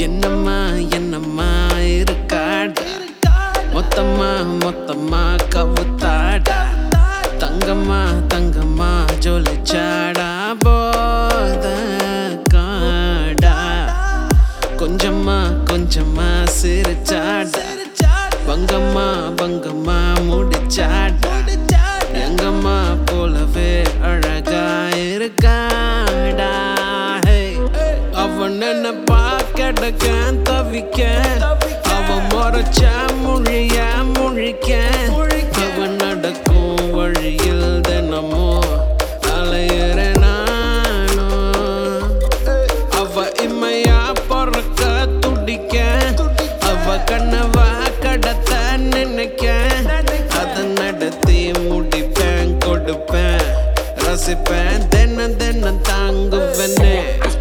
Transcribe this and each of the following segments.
என்னம்மா என்னம்மா இருக்காடா மொத்தமா மொத்தமா கவுத்தாடா தங்கம்மா தங்கம்மா ஜொலிச்சாடா போத காடா கொஞ்சமா கொஞ்சமா சிரிச்சாடா பங்கம்மா பங்கம்மா முடிச்சாடா எங்கம்மா போலவே அழகா இருக்காடா Hey. அவன் என்ன பார்க்கடக்க தவிக்க அவன் முறைச்ச மொழிய முழிக்க அவன் நடக்கும் வழியில் தினமும் அலையிற நானும் அவ இம்மையா பொறக்க துடிக்க அவ கண்ணவா கடத்த நினைக்க அத நடத்தி முடிப்பேன் கொடுப்பேன் ரசிப்பேன் தினம் தினம் தாங்குவனே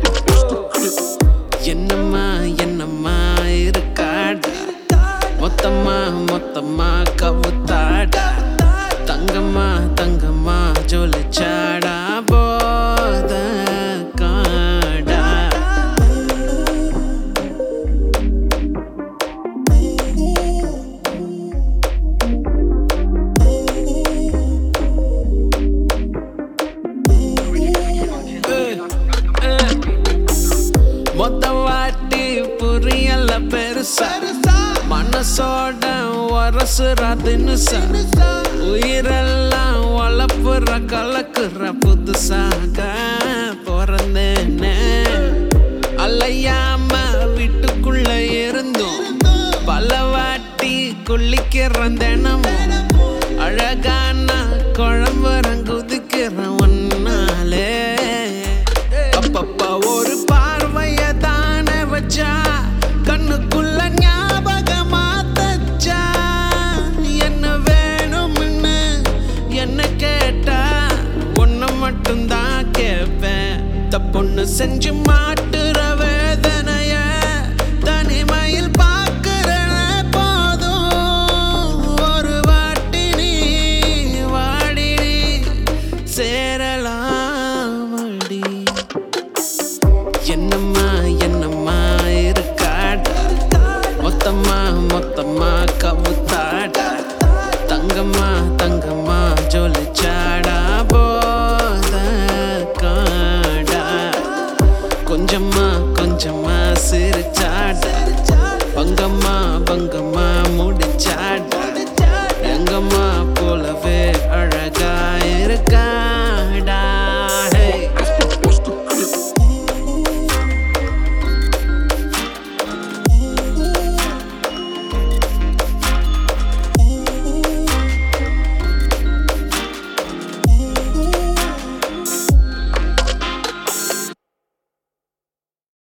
என்னம்மா என்னம்மா இருக்காடா மொத்தமா மொத்தமா கவுத்தாடா தங்கம்மா தங்கம்மா ஜொலிச்சாடா போத காடா மொத்த வாட்டி புரியல பெருசா மனசோட வரசுற தினுசா உயிரெல்லாம் வளப்புற கலக்குற புதுசாக பிறந்தேனே அலையாம வீட்டுக்குள்ள இருந்தும் பல வாட்டி குளிக்கிறேன் தினமும் அழகான குழம்புறன் குதிக்கிறேன் ஒன்னாலே அப்பப்பா ஒரு பார்வைய தானே வச்சா கண்ணுக்குள்ள ஞாபகமா தச்சா என்ன வேணும்னு என்ன கேட்டா ஒன்ன மட்டும்தான் கேட்பேன் தப்புன்னு செஞ்சு மாட்டுற வேதனைய தனிமையில் பார்க்கிறன போதும் ஒரு வாட்டி நீ வாடி நீ சேரலாம் அடி என்னம்மா என்னம்மா இருக்காடா மொத்தமா மொத்தமா கவுத்தாடா தங்கம்மா தங்கம்மா